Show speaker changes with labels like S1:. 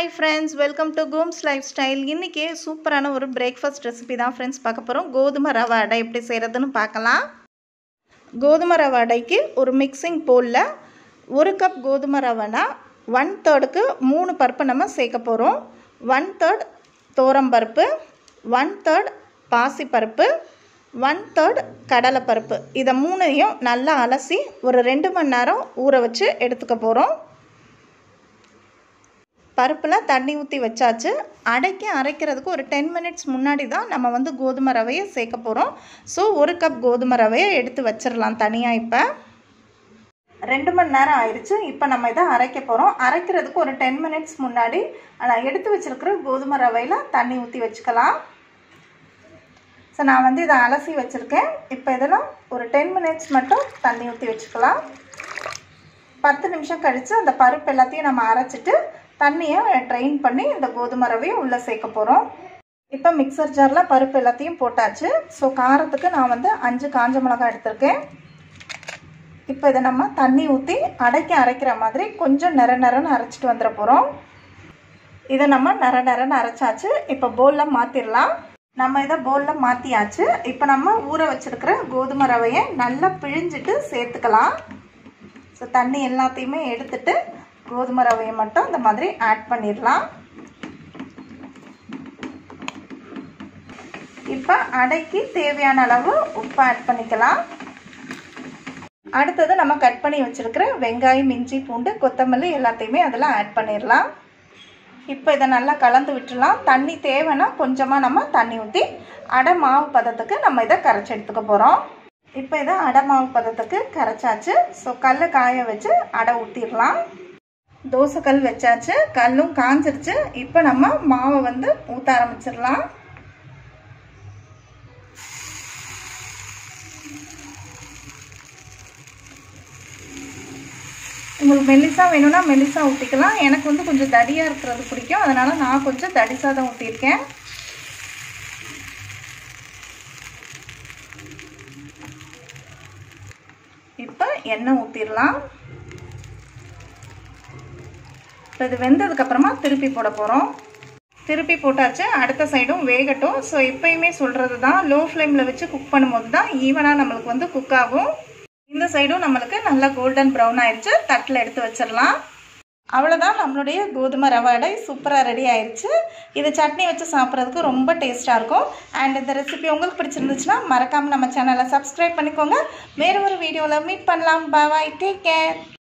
S1: hi friends welcome to Koms lifestyle இன்றைக்கி சூப்பரான ஒரு பிரேக்ஃபாஸ்ட் ரெசிபி தான் ஃப்ரெண்ட்ஸ் பார்க்க போகிறோம் கோதுமை ரவை அடை எப்படி செய்கிறதுன்னு பார்க்கலாம் கோதுமை ரவை அடைக்கு ஒரு மிக்சிங் போலில் ஒரு கப் கோதுமை ரவைனா ஒன் தேர்டுக்கு மூணு பருப்பு நம்ம சேர்க்க போகிறோம் ஒன் தேர்ட் பருப்பு ஒன் தேர்ட் பாசிப்பருப்பு ஒன் தேர்ட் கடலைப்பருப்பு இதை மூணையும் நல்லா அலசி ஒரு ரெண்டு மணி நேரம் ஊற வச்சு எடுத்துக்க போகிறோம் பருப்பில் தண்ணி ஊற்றி வச்சாச்சு அடைக்கி அரைக்கிறதுக்கு ஒரு டென் மினிட்ஸ் முன்னாடி தான் நம்ம வந்து கோதுமை ரவையை சேர்க்க போகிறோம் ஸோ ஒரு கப் கோதுமை ரவையை எடுத்து வச்சிடலாம் தனியாக இப்போ ரெண்டு மணி நேரம் ஆயிடுச்சு இப்போ நம்ம இதை அரைக்க போகிறோம் அரைக்கிறதுக்கு ஒரு டென் மினிட்ஸ் முன்னாடி நான் எடுத்து வச்சுருக்கிற கோதுமை ரவையில் தண்ணி ஊற்றி வச்சுக்கலாம் ஸோ நான் வந்து இதை அலசி வச்சுருக்கேன் இப்போ இதில் ஒரு டென் மினிட்ஸ் மட்டும் தண்ணி ஊற்றி வச்சுக்கலாம் பத்து நிமிஷம் கழித்து அந்த பருப்பு எல்லாத்தையும் நம்ம அரைச்சிட்டு தண்ணியை ட்ரெயின் பண்ணி இந்த கோதுமை ரவையை உள்ளே சேர்க்க போகிறோம் இப்போ மிக்சர் ஜாரில் பருப்பு எல்லாத்தையும் போட்டாச்சு ஸோ காரத்துக்கு நான் வந்து அஞ்சு காஞ்ச மிளகாய் எடுத்திருக்கேன் இப்போ இதை நம்ம தண்ணி ஊற்றி அடைக்க அரைக்கிற மாதிரி கொஞ்சம் நிற நிறன்னு அரைச்சிட்டு வந்துட போகிறோம் இதை நம்ம நிற நிறன்னு அரைச்சாச்சு இப்போ பவுலில் மாற்றிடலாம் நம்ம இதை பவுலில் மாற்றியாச்சு இப்போ நம்ம ஊற வச்சுருக்கிற கோதுமை ரவையை நல்லா பிழிஞ்சிட்டு சேர்த்துக்கலாம் ஸோ தண்ணி எல்லாத்தையுமே எடுத்துட்டு கோதுமை ரவையை மட்டும் இந்த மாதிரி ஆட் பண்ணிடலாம் இப்போ அடைக்கு தேவையான அளவு உப்பு ஆட் பண்ணிக்கலாம் அடுத்தது நம்ம கட் பண்ணி வச்சுருக்கிற வெங்காயம் இஞ்சி பூண்டு கொத்தமல்லி எல்லாத்தையுமே அதில் ஆட் பண்ணிடலாம் இப்போ இதை நல்லா கலந்து விட்டுடலாம் தண்ணி தேவைன்னா கொஞ்சமாக நம்ம தண்ணி ஊற்றி அடை மாவு பதத்துக்கு நம்ம இதை கரைச்சி எடுத்துக்க போகிறோம் இப்போ இதை அடை மாவு பதத்துக்கு கரைச்சாச்சு ஸோ கல் காய வச்சு அடை ஊற்றிடலாம் தோசைக்கல் வச்சாச்சு கல்லும் காஞ்சிருச்சு இப்போ நம்ம மாவை வந்து ஊற்ற ஆரம்பிச்சிடலாம் உங்களுக்கு மெல்லிசா வேணும்னா மெல்லிசா ஊற்றிக்கலாம் எனக்கு வந்து கொஞ்சம் தடியாக இருக்கிறது பிடிக்கும் அதனால் நான் கொஞ்சம் தடிசாக தான் ஊற்றிருக்கேன் இப்போ எண்ணெய் ஊற்றிடலாம் இப்போ இது வெந்ததுக்கப்புறமா திருப்பி போட போகிறோம் திருப்பி போட்டாச்சு அடுத்த சைடும் வேகட்டும் ஸோ எப்பயுமே சொல்கிறது தான் லோ ஃப்ளேமில் வச்சு குக் பண்ணும்போது தான் ஈவனாக நம்மளுக்கு வந்து குக் ஆகும் இந்த சைடும் நம்மளுக்கு நல்லா கோல்டன் ப்ரௌன் ஆயிடுச்சு தட்டில் எடுத்து வச்சிடலாம் அவ்வளோதான் நம்மளுடைய கோதுமை ரவை அடை சூப்பராக ரெடி ஆயிடுச்சு இது சட்னி வச்சு சாப்பிட்றதுக்கு ரொம்ப டேஸ்ட்டாக இருக்கும் அண்ட் இந்த ரெசிபி உங்களுக்கு பிடிச்சிருந்துச்சுன்னா மறக்காமல் நம்ம சேனலை சப்ஸ்கிரைப் பண்ணிக்கோங்க வேறு ஒரு வீடியோவில் மீட் பண்ணலாம் பாய் டேக் கேர்